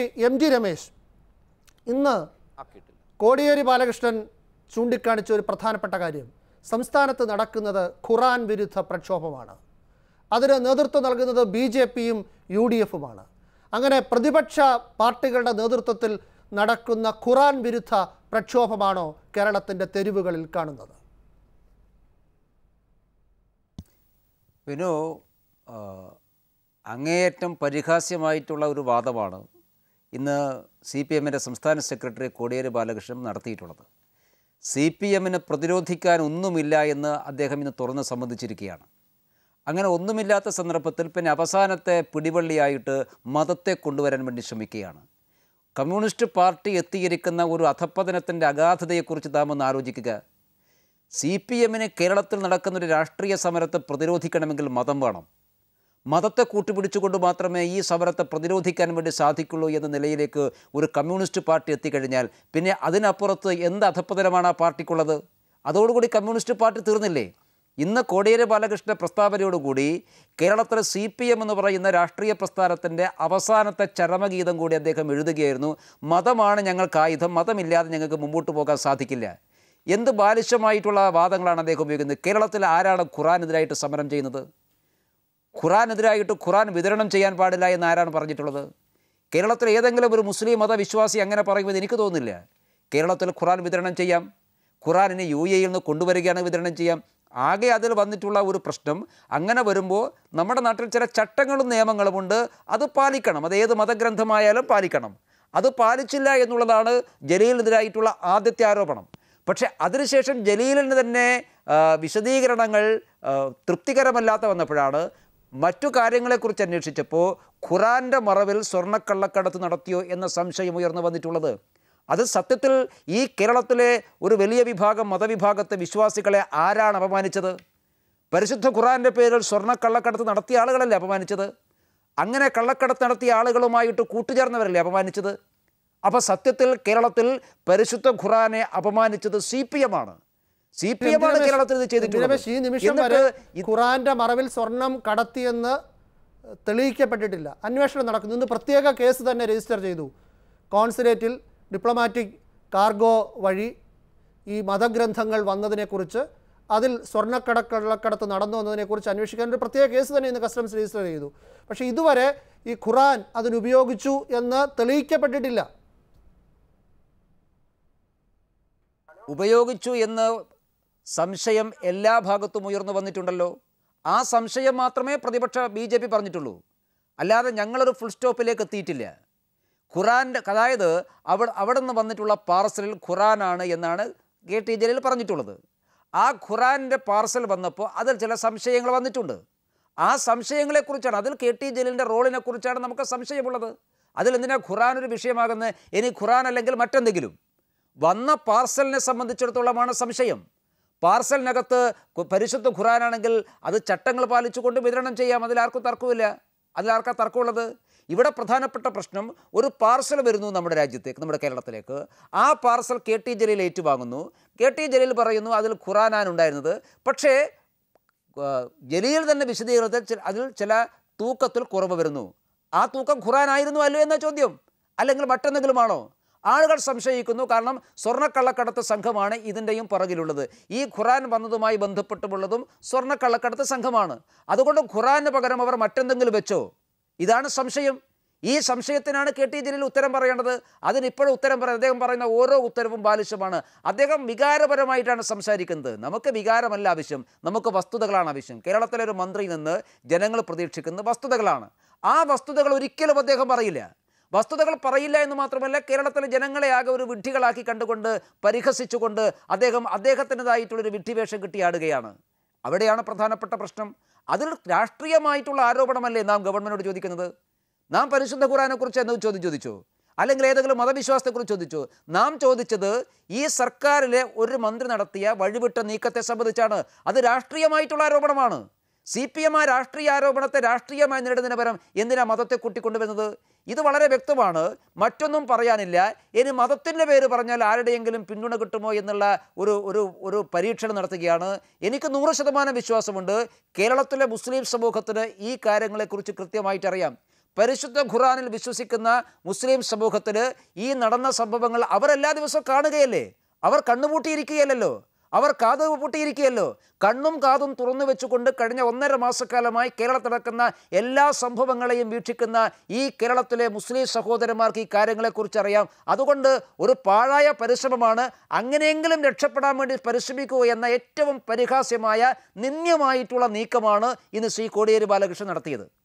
M G Ramesh ഇന്ന് ആക്കിയിട്ടില്ല കോടിയേരി ബാലകൃഷ്ണൻ ചൂണ്ടിക്കാണിച്ച ഒരു പ്രധാനപ്പെട്ട കാര്യം സംസ്ഥാനത്ത് നടക്കുന്നത് ഖുറാൻ വിരുദ്ധ പ്രക്ഷോഭമാണ് അതിന് നേതൃത്വം നൽകുന്നത് ബി ജെ പിയും യു ഡി എഫുമാണ് അങ്ങനെ പ്രതിപക്ഷ പാർട്ടികളുടെ നേതൃത്വത്തിൽ നടക്കുന്ന ഖുറാൻ വിരുദ്ധ പ്രക്ഷോഭമാണോ കേരളത്തിൻ്റെ തെരുവുകളിൽ കാണുന്നത് വിനു ആ, അങ്ങേയറ്റം പരിഹാസ്യമായിട്ടുള്ള ഒരു വാദമാണ് ഇന്ന് സി പി എമ്മിൻ്റെ സംസ്ഥാന സെക്രട്ടറി കോടിയേരി ബാലകൃഷ്ണൻ നടത്തിയിട്ടുള്ളത് സി പി എമ്മിനെ പ്രതിരോധിക്കാൻ ഒന്നുമില്ല എന്ന് അദ്ദേഹം ഇന്ന് തുറന്ന് സംബന്ധിച്ചിരിക്കുകയാണ് അങ്ങനെ ഒന്നുമില്ലാത്ത സന്ദർഭത്തിൽ പിന്നെ അവസാനത്തെ പിടിവള്ളിയായിട്ട് മതത്തെ കൊണ്ടുവരാൻ വേണ്ടി ശ്രമിക്കുകയാണ് കമ്മ്യൂണിസ്റ്റ് പാർട്ടി എത്തിയിരിക്കുന്ന ഒരു അധപ്പതനത്തിൻ്റെ അഗാധതയെക്കുറിച്ച് നാം ഒന്ന് ആലോചിക്കുക സി പി എമ്മിന് കേരളത്തിൽ നടക്കുന്ന ഒരു രാഷ്ട്രീയ സമരത്തെ പ്രതിരോധിക്കണമെങ്കിൽ മതം വേണം മതത്തെ കൂട്ടുപിടിച്ചുകൊണ്ട് മാത്രമേ ഈ സമരത്തെ പ്രതിരോധിക്കാൻ വേണ്ടി സാധിക്കുള്ളൂ എന്ന നിലയിലേക്ക് ഒരു കമ്മ്യൂണിസ്റ്റ് പാർട്ടി എത്തിക്കഴിഞ്ഞാൽ പിന്നെ അതിനപ്പുറത്ത് എന്ത് അധപ്പതനമാണ് ആ പാർട്ടിക്കുള്ളത് അതോടുകൂടി കമ്മ്യൂണിസ്റ്റ് പാർട്ടി തീർന്നില്ലേ ഇന്ന് കോടിയേരി ബാലകൃഷ്ണ പ്രസ്താവനയോടുകൂടി കേരളത്തിലെ സി പി എം എന്ന് പറയുന്ന രാഷ്ട്രീയ പ്രസ്ഥാനത്തിൻ്റെ അവസാനത്തെ ചരമഗീതം കൂടി അദ്ദേഹം എഴുതുകയായിരുന്നു മതമാണ് ഞങ്ങൾക്ക് ആയുധം മതമില്ലാതെ ഞങ്ങൾക്ക് മുമ്പോട്ട് പോകാൻ സാധിക്കില്ല എന്ത് ബാലിശമായിട്ടുള്ള വാദങ്ങളാണ് അദ്ദേഹം ഉപയോഗിക്കുന്നത് കേരളത്തിൽ ആരാണ് ഖുറാനെതിരായിട്ട് സമരം ചെയ്യുന്നത് ഖുറാനെതിരായിട്ട് ഖുറാൻ വിതരണം ചെയ്യാൻ പാടില്ല എന്ന് ആരാണ് പറഞ്ഞിട്ടുള്ളത് കേരളത്തിൽ ഏതെങ്കിലും ഒരു മുസ്ലിം മതവിശ്വാസി അങ്ങനെ പറയുമെന്ന് എനിക്ക് തോന്നുന്നില്ല കേരളത്തിൽ ഖുറാൻ വിതരണം ചെയ്യാം ഖുറാനിനെ യു എയിൽ നിന്ന് കൊണ്ടുവരികയാണ് വിതരണം ചെയ്യാം ആകെ അതിൽ വന്നിട്ടുള്ള ഒരു പ്രശ്നം അങ്ങനെ വരുമ്പോൾ നമ്മുടെ നാട്ടിൽ ചില ചട്ടങ്ങളും നിയമങ്ങളുമുണ്ട് അത് പാലിക്കണം അത് ഏത് മതഗ്രന്ഥമായാലും പാലിക്കണം അത് പാലിച്ചില്ല എന്നുള്ളതാണ് ജലീലിനെതിരായിട്ടുള്ള ആദ്യത്തെ ആരോപണം പക്ഷേ അതിനുശേഷം ജലീലിന് തന്നെ ആ, വിശദീകരണങ്ങൾ ആ, തൃപ്തികരമല്ലാത്ത വന്നപ്പോഴാണ് മറ്റു കാര്യങ്ങളെക്കുറിച്ച് അന്വേഷിച്ചപ്പോൾ ഖുറാൻ്റെ മറവിൽ സ്വർണ്ണക്കള്ളക്കടത്ത് നടത്തിയോ എന്ന സംശയം ഉയർന്നു വന്നിട്ടുള്ളത് അത് സത്യത്തിൽ ഈ കേരളത്തിലെ ഒരു വലിയ വിഭാഗം മതവിഭാഗത്തെ വിശ്വാസികളെ ആരാണ് അപമാനിച്ചത് പരിശുദ്ധ ഖുറാൻ്റെ പേരിൽ സ്വർണ്ണക്കള്ളക്കടത്ത് നടത്തിയ ആളുകളല്ലേ അപമാനിച്ചത് അങ്ങനെ കള്ളക്കടത്ത് നടത്തിയ ആളുകളുമായിട്ട് കൂട്ടുചേർന്നവരല്ലേ അപമാനിച്ചത് അപ്പോൾ സത്യത്തിൽ കേരളത്തിൽ പരിശുദ്ധ ഖുറാനെ അപമാനിച്ചത് സി പി എം ആണ് സി പി എം ആണ് കേരളത്തിൽ ഇത് ചെയ്തിട്ടുള്ളത് രമേശ്, ഈ നിമിഷം വരെ എന്നിട്ട് ഖുറാന്റെ മറവിൽ സ്വർണം കടത്തിയെന്ന് തെളിയിക്കപ്പെട്ടിട്ടില്ല അന്വേഷണം നടക്കുന്നു ഇന്ന് പ്രത്യേക കേസ് തന്നെ രജിസ്റ്റർ ചെയ്തു കോൺസുലേറ്റിൽ ഡിപ്ലോമാറ്റിക് കാർഗോ വഴി ഈ മതഗ്രന്ഥങ്ങൾ വന്നതിനെക്കുറിച്ച് അതിൽ സ്വർണ്ണക്കടക്കള്ളക്കടത്ത് നടന്നു എന്നതിനെക്കുറിച്ച് അന്വേഷിക്കാൻ ഒരു പ്രത്യേക കേസ് തന്നെ ഇന്ന് കസ്റ്റംസ് രജിസ്റ്റർ ചെയ്തു പക്ഷേ ഇതുവരെ ഈ ഖുറാൻ അതിനുപയോഗിച്ചു എന്ന് തെളിയിക്കപ്പെട്ടിട്ടില്ല ഉപയോഗിച്ചു എന്ന് സംശയം എല്ലാ ഭാഗത്തും ഉയർന്നു വന്നിട്ടുണ്ടല്ലോ ആ സംശയം മാത്രമേ പ്രതിപക്ഷ ബി ജെ പി പറഞ്ഞിട്ടുള്ളൂ അല്ലാതെ ഞങ്ങളൊരു ഫുൾ സ്റ്റോപ്പിലേക്ക് എത്തിയിട്ടില്ല ഖുറാൻ്റെ അതായത് അവിടെ അവിടെ നിന്ന് വന്നിട്ടുള്ള പാർസലിൽ ഖുറാനാണ് എന്നാണ് കെ ടി ജലീൽ പറഞ്ഞിട്ടുള്ളത് ആ ഖുറാൻ്റെ പാർസൽ വന്നപ്പോൾ അതിൽ ചില സംശയങ്ങൾ വന്നിട്ടുണ്ട് ആ സംശയങ്ങളെക്കുറിച്ചാണ് അതിൽ കെ ടി ജലീലിൻ്റെ റോളിനെ കുറിച്ചാണ് നമുക്ക് സംശയമുള്ളത് അതിൽ എന്തിനാ ഖുറാൻ ഒരു വിഷയമാകുന്നത് ഇനി ഖുറാൻ അല്ലെങ്കിൽ മറ്റെന്തെങ്കിലും വന്ന പാർസലിനെ സംബന്ധിച്ചിടത്തോളമാണ് സംശയം പാർസലിനകത്ത് കു- പരിശുദ്ധ ഖുറാനാണെങ്കിൽ അത് ചട്ടങ്ങൾ പാലിച്ചുകൊണ്ട് വിതരണം ചെയ്യാം അതിലാർക്കും തർക്കമില്ല അതിലാർക്കാ തർക്കമുള്ളത് ഇവിടെ പ്രധാനപ്പെട്ട പ്രശ്നം ഒരു പാർസൽ വരുന്നു നമ്മുടെ രാജ്യത്തേക്ക് നമ്മുടെ കേരളത്തിലേക്ക് ആ പാർസൽ കെ ടി ജലീൽ ഏറ്റുവാങ്ങുന്നു കെ ടി ജലീൽ പറയുന്നു അതിൽ ഖുറാനാണ് ഉണ്ടായിരുന്നത് പക്ഷേ ആ, ജലീൽ തന്നെ വിശദീകരണത്തിൽ ചി- അതിൽ ചില തൂക്കത്തിൽ കുറവ് വരുന്നു ആ തൂക്കം ഖുറാനായിരുന്നു അല്ലോ എന്ന ചോദ്യം അല്ലെങ്കിൽ മറ്റെന്തെങ്കിലുമാണോ ആളുകൾ സംശയിക്കുന്നു കാരണം സ്വർണ്ണക്കള്ളക്കടത്ത് സംഘമാണ് ഇതിൻ്റെയും പുറകിലുള്ളത് ഈ ഖുറാൻ വന്നതുമായി ബന്ധപ്പെട്ടുമുള്ളതും സ്വർണ്ണക്കള്ളക്കടത്ത് സംഘമാണ് അതുകൊണ്ട് ഖുറാന് പകരം അവർ മറ്റെന്തെങ്കിലും വെച്ചോ ഇതാണ് സംശയം ഈ സംശയത്തിനാണ് കെ ടി ജലീൽ ഉത്തരം പറയേണ്ടത് അതിനിപ്പോഴും ഉത്തരം പറയാം അദ്ദേഹം പറയുന്ന ഓരോ ഉത്തരവും ബാലിശമാണ് അദ്ദേഹം വികാരപരമായിട്ടാണ് സംസാരിക്കുന്നത് നമുക്ക് വികാരമല്ല ആവശ്യം നമുക്ക് വസ്തുതകളാണ് ആവശ്യം കേരളത്തിലെ ഒരു മന്ത്രിയിൽ നിന്ന് ജനങ്ങൾ പ്രതീക്ഷിക്കുന്നത് വസ്തുതകളാണ് ആ വസ്തുതകൾ ഒരിക്കലും അദ്ദേഹം പറയില്ല വസ്തുതകൾ പറയില്ല എന്ന് മാത്രമല്ല കേരളത്തിലെ ജനങ്ങളെ ആകെ ഒരു വിഡ്ഢികളാക്കി കണ്ടുകൊണ്ട് പരിഹസിച്ചുകൊണ്ട് അദ്ദേഹം അദ്ദേഹത്തിൻ്റെതായിട്ടുള്ളൊരു വിഡ്ഢിവേഷം കിട്ടിയാടുകയാണ് അവിടെയാണ് പ്രധാനപ്പെട്ട പ്രശ്നം അതിൽ രാഷ്ട്രീയമായിട്ടുള്ള ആരോപണമല്ലേ നാം ഗവൺമെൻറ്റിനോട് ചോദിക്കുന്നത് നാം പരിശുദ്ധ ഖുറാനെക്കുറിച്ച് എന്ന് ചോദ്യം ചോദിച്ചോ അല്ലെങ്കിൽ ഏതെങ്കിലും മതവിശ്വാസത്തെക്കുറിച്ച് ചോദിച്ചോ നാം ചോദിച്ചത് ഈ സർക്കാരിലെ ഒരു മന്ത്രി നടത്തിയ വഴിവിട്ട നീക്കത്തെ സംബന്ധിച്ചാണ് അത് രാഷ്ട്രീയമായിട്ടുള്ള ആരോപണമാണ് സി പി എം ആ രാഷ്ട്രീയ ആരോപണത്തെ രാഷ്ട്രീയമായി നേടുന്നതിന് പകരം എന്തിനാ മതത്തെ കൂട്ടിക്കൊണ്ടുവരുന്നത് ഇത് വളരെ വ്യക്തമാണ് മറ്റൊന്നും പറയാനില്ല ഇനി മതത്തിൻ്റെ പേര് പറഞ്ഞാൽ ആരുടെയെങ്കിലും പിന്തുണ കിട്ടുമോ എന്നുള്ള ഒരു ഒരു ഒരു പരീക്ഷണം നടത്തുകയാണ് എനിക്ക് നൂറ് ശതമാനം വിശ്വാസമുണ്ട് കേരളത്തിലെ മുസ്ലിം സമൂഹത്തിന് ഈ കാര്യങ്ങളെക്കുറിച്ച് കൃത്യമായിട്ട് അറിയാം പരിശുദ്ധ ഖുറാനിൽ വിശ്വസിക്കുന്ന മുസ്ലിം സമൂഹത്തിൽ ഈ നടന്ന സംഭവങ്ങൾ അവരെല്ലാ ദിവസവും കാണുകയല്ലേ അവർ കണ്ണുപൂട്ടിയിരിക്കുകയല്ലോ അവർ കാത് പൂട്ടിയിരിക്കുകയല്ലോ കണ്ണും കാതും തുറന്നു വെച്ചുകൊണ്ട് കഴിഞ്ഞ ഒന്നര മാസക്കാലമായി കേരളത്തിൽ നടക്കുന്ന എല്ലാ സംഭവങ്ങളെയും വീക്ഷിക്കുന്ന ഈ കേരളത്തിലെ മുസ്ലിം സഹോദരന്മാർക്ക് ഈ കാര്യങ്ങളെക്കുറിച്ച് അറിയാം അതുകൊണ്ട് ഒരു പാഴായ പരിശ്രമമാണ് അങ്ങനെയെങ്കിലും രക്ഷപ്പെടാൻ വേണ്ടി പരിശ്രമിക്കുക എന്ന ഏറ്റവും പരിഹാസ്യമായ നിന്ദ്യമായിട്ടുള്ള നീക്കമാണ് ഇന്ന് ശ്രീ കോടിയേരി ബാലകൃഷ്ണൻ നടത്തിയത്